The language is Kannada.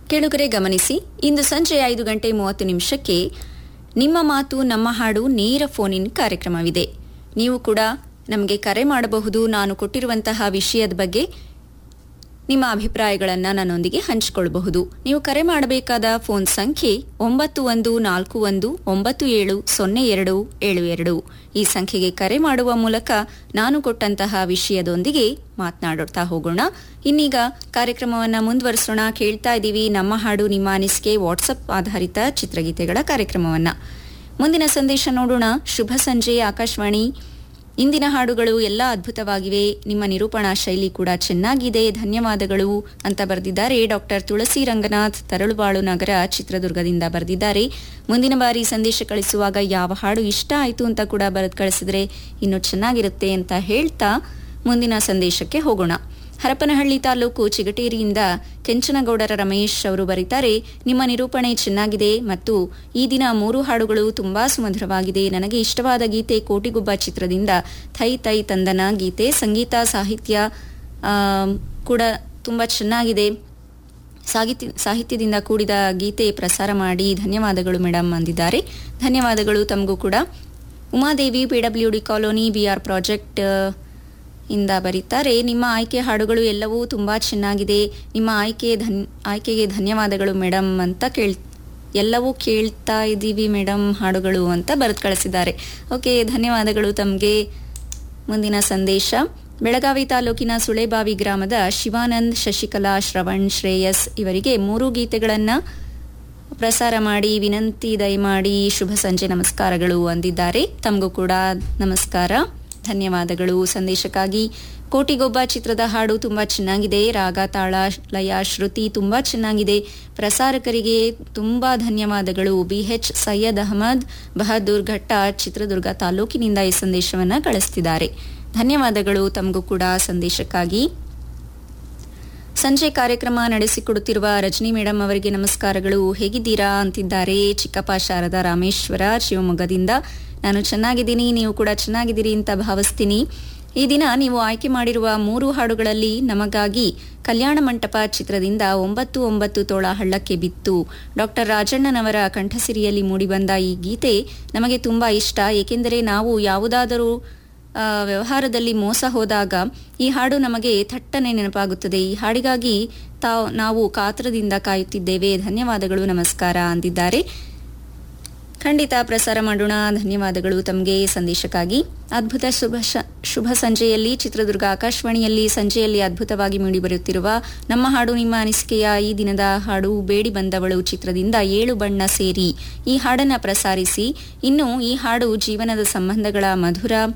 ಕೇಳುಗರೆ ಗಮನಿಸಿ ಇಂದು ಸಂಜೆ ಐದು ಗಂಟೆ ಮೂವತ್ತು ನಿಮಿಷಕ್ಕೆ ನಿಮ್ಮ ಮಾತು ನಮ್ಮ ಹಾಡು ನೇರ ಫೋನ್ ಇನ್ ಕಾರ್ಯಕ್ರಮವಿದೆ ನೀವು ಕೂಡ ನಮಗೆ ಕರೆ ಮಾಡಬಹುದು ನಾನು ಕೊಟ್ಟಿರುವಂತಹ ವಿಷಯದ ಬಗ್ಗೆ ನಿಮ್ಮ ಅಭಿಪ್ರಾಯಗಳನ್ನು ನನ್ನೊಂದಿಗೆ ಹಂಚಿಕೊಳ್ಳಬಹುದು ನೀವು ಕರೆ ಮಾಡಬೇಕಾದ ಫೋನ್ ಸಂಖ್ಯೆ ಒಂಬತ್ತು ಒಂದು ನಾಲ್ಕು ಒಂದು ಒಂಬತ್ತು ಏಳು ಸೊನ್ನೆ ಎರಡು ಏಳು ಎರಡು ಈ ಸಂಖ್ಯೆಗೆ ಕರೆ ಮಾಡುವ ಮೂಲಕ ನಾನು ಕೊಟ್ಟಂತಹ ವಿಷಯದೊಂದಿಗೆ ಮಾತನಾಡುತ್ತಾ ಹೋಗೋಣ ಇನ್ನೀಗ ಕಾರ್ಯಕ್ರಮವನ್ನು ಮುಂದುವರಿಸೋಣ ಕೇಳ್ತಾ ಇದ್ದೀವಿ ನಮ್ಮ ಹಾಡು ನಿಮ್ಮ ಅನಿಸಿಕೆ ವಾಟ್ಸಪ್ ಆಧಾರಿತ ಚಿತ್ರಗೀತೆಗಳ ಕಾರ್ಯಕ್ರಮವನ್ನ ಮುಂದಿನ ಸಂದೇಶ ನೋಡೋಣ ಶುಭ ಸಂಜೆ ಆಕಾಶವಾಣಿ ಇಂದಿನ ಹಾಡುಗಳು ಎಲ್ಲ ಅದ್ಭುತವಾಗಿವೆ ನಿಮ್ಮ ನಿರೂಪಣಾ ಶೈಲಿ ಕೂಡ ಚೆನ್ನಾಗಿದೆ ಧನ್ಯವಾದಗಳು ಅಂತ ಬರೆದಿದ್ದಾರೆ ಡಾಕ್ಟರ್ ತುಳಸಿ ರಂಗನಾಥ್ ತರಳುಬಾಳು ನಗರ ಚಿತ್ರದುರ್ಗದಿಂದ ಬರೆದಿದ್ದಾರೆ ಮುಂದಿನ ಬಾರಿ ಸಂದೇಶ ಕಳಿಸುವಾಗ ಯಾವ ಹಾಡು ಇಷ್ಟ ಆಯಿತು ಅಂತ ಕೂಡ ಬರೆದು ಕಳಿಸಿದ್ರೆ ಇನ್ನು ಚೆನ್ನಾಗಿರುತ್ತೆ ಅಂತ ಹೇಳ್ತಾ ಮುಂದಿನ ಸಂದೇಶಕ್ಕೆ ಹೋಗೋಣ ಹರಪನಹಳ್ಳಿ ತಾಲೂಕು ಚಿಗಟೇರಿಯಿಂದ ಕೆಂಚನಗೌಡರ ರಮೇಶ್ ಅವರು ಬರೀತಾರೆ ನಿಮ್ಮ ನಿರೂಪಣೆ ಚೆನ್ನಾಗಿದೆ ಮತ್ತು ಈ ದಿನ ಮೂರು ಹಾಡುಗಳು ತುಂಬಾ ಸುಮಧುರವಾಗಿದೆ ನನಗೆ ಇಷ್ಟವಾದ ಗೀತೆ ಕೋಟಿಗುಬ್ಬ ಚಿತ್ರದಿಂದ ಥೈ ಥೈ ತಂದನ ಗೀತೆ ಸಂಗೀತ ಸಾಹಿತ್ಯ ಆ, ಕೂಡ ತುಂಬಾ ಚೆನ್ನಾಗಿದೆ ಸಾಹಿತ್ಯ ಸಾಹಿತ್ಯದಿಂದ ಕೂಡಿದ ಗೀತೆ ಪ್ರಸಾರ ಮಾಡಿ ಧನ್ಯವಾದಗಳು ಮೇಡಮ್ ಅಂದಿದ್ದಾರೆ ಧನ್ಯವಾದಗಳು ತಮಗೂ ಕೂಡ Umadevi PWD colony BR project ಆ, ಇಂದ ಬರೀತಾರೆ ನಿಮ್ಮ ಆಯ್ಕೆ ಹಾಡುಗಳು ಎಲ್ಲವೂ ತುಂಬಾ ಚೆನ್ನಾಗಿದೆ ನಿಮ್ಮ ಆಯ್ಕೆ ಧನ್ ಆಯ್ಕೆಗೆ ಧನ್ಯವಾದಗಳು ಮೇಡಮ್ ಅಂತ ಕೇಳ್ ಎಲ್ಲವೂ ಕೇಳ್ತಾ ಇದ್ದೀವಿ ಮೇಡಮ್ ಹಾಡುಗಳು ಅಂತ ಬರೆದು ಕಳಿಸಿದ್ದಾರೆ ಓಕೆ ಧನ್ಯವಾದಗಳು ತಮಗೆ ಮುಂದಿನ ಸಂದೇಶ ಬೆಳಗಾವಿ ತಾಲೂಕಿನ ಸುಳೆಬಾವಿ ಗ್ರಾಮದ ಶಿವಾನಂದ್ ಶಶಿಕಲಾ ಶ್ರವಣ್ ಶ್ರೇಯಸ್ ಇವರಿಗೆ ಮೂರು ಗೀತೆಗಳನ್ನ ಪ್ರಸಾರ ಮಾಡಿ ವಿನಂತಿ ದಯಮಾಡಿ ಶುಭ ಸಂಜೆ ನಮಸ್ಕಾರಗಳು ಅಂದಿದ್ದಾರೆ ತಮಗೂ ಕೂಡ ನಮಸ್ಕಾರ ಧನ್ಯವಾದಗಳು ಸಂದೇಶಕ್ಕಾಗಿ ಕೋಟಿಗೊಬ್ಬ ಚಿತ್ರದ ಹಾಡು ತುಂಬಾ ಚೆನ್ನಾಗಿದೆ ರಾಗ ತಾಳ ಲಯ ಶ್ರುತಿ ತುಂಬಾ ಚೆನ್ನಾಗಿದೆ ಪ್ರಸಾರಕರಿಗೆ ತುಂಬಾ ಧನ್ಯವಾದಗಳು ಬಿಎಚ್ ಸೈಯದ್ ಅಹಮದ್ ಬಹದ್ದೂರ್ ಘಟ್ಟ ಚಿತ್ರದುರ್ಗ ತಾಲೂಕಿನಿಂದ ಈ ಸಂದೇಶವನ್ನ ಕಳಿಸ್ತಿದ್ದಾರೆ ಧನ್ಯವಾದಗಳು ತಮಗೂ ಕೂಡ ಸಂದೇಶಕ್ಕಾಗಿ ಸಂಜೆ ಕಾರ್ಯಕ್ರಮ ನಡೆಸಿಕೊಡುತ್ತಿರುವ ರಜನಿ ಮೇಡಮ್ ಅವರಿಗೆ ನಮಸ್ಕಾರಗಳು ಹೇಗಿದ್ದೀರಾ ಅಂತಿದ್ದಾರೆ ಚಿಕ್ಕಪ್ಪ ಶಾರದಾ ರಾಮೇಶ್ವರ ಶಿವಮೊಗ್ಗದಿಂದ ನಾನು ಚೆನ್ನಾಗಿದ್ದೀನಿ ನೀವು ಕೂಡ ಚೆನ್ನಾಗಿದ್ದೀರಿ ಅಂತ ಭಾವಿಸ್ತೀನಿ ಈ ದಿನ ನೀವು ಆಯ್ಕೆ ಮಾಡಿರುವ ಮೂರು ಹಾಡುಗಳಲ್ಲಿ ನಮಗಾಗಿ ಕಲ್ಯಾಣ ಮಂಟಪ ಚಿತ್ರದಿಂದ ಒಂಬತ್ತು ಒಂಬತ್ತು ತೋಳ ಹಳ್ಳಕ್ಕೆ ಬಿತ್ತು ಡಾಕ್ಟರ್ ರಾಜಣ್ಣನವರ ಕಂಠಸಿರಿಯಲ್ಲಿ ಮೂಡಿಬಂದ ಈ ಗೀತೆ ನಮಗೆ ತುಂಬಾ ಇಷ್ಟ ಏಕೆಂದರೆ ನಾವು ಯಾವುದಾದರೂ ಆ, ವ್ಯವಹಾರದಲ್ಲಿ ಮೋಸ ಹೋದಾಗ ಈ ಹಾಡು ನಮಗೆ ಥಟ್ಟನೆ ನೆನಪಾಗುತ್ತದೆ ಈ ಹಾಡಿಗಾಗಿ ತಾವು ನಾವು ಕಾತ್ರದಿಂದ ಕಾಯುತ್ತಿದ್ದೇವೆ ಧನ್ಯವಾದಗಳು ನಮಸ್ಕಾರ ಅಂದಿದ್ದಾರೆ ಖಂಡಿತ ಪ್ರಸಾರ ಮಾಡೋಣ ಧನ್ಯವಾದಗಳು ತಮಗೆ ಸಂದೇಶಕ್ಕಾಗಿ ಅದ್ಭುತ ಶುಭ ಶ- ಶುಭ ಸಂಜೆಯಲ್ಲಿ ಚಿತ್ರದುರ್ಗ ಆಕಾಶವಾಣಿಯಲ್ಲಿ ಸಂಜೆಯಲ್ಲಿ ಅದ್ಭುತವಾಗಿ ಮೂಡಿಬರುತ್ತಿರುವ ನಮ್ಮ ಹಾಡು ನಿಮ್ಮ ಅನಿಸಿಕೆಯ ಈ ದಿನದ ಹಾಡು ಬೇಡಿ ಬಂದವಳು ಚಿತ್ರದಿಂದ ಏಳು ಬಣ್ಣ ಸೇರಿ ಈ ಹಾಡನ್ನ ಪ್ರಸಾರಿಸಿ ಇನ್ನು ಈ ಹಾಡು ಜೀವನದ ಸಂಬಂಧಗಳ ಮಧುರ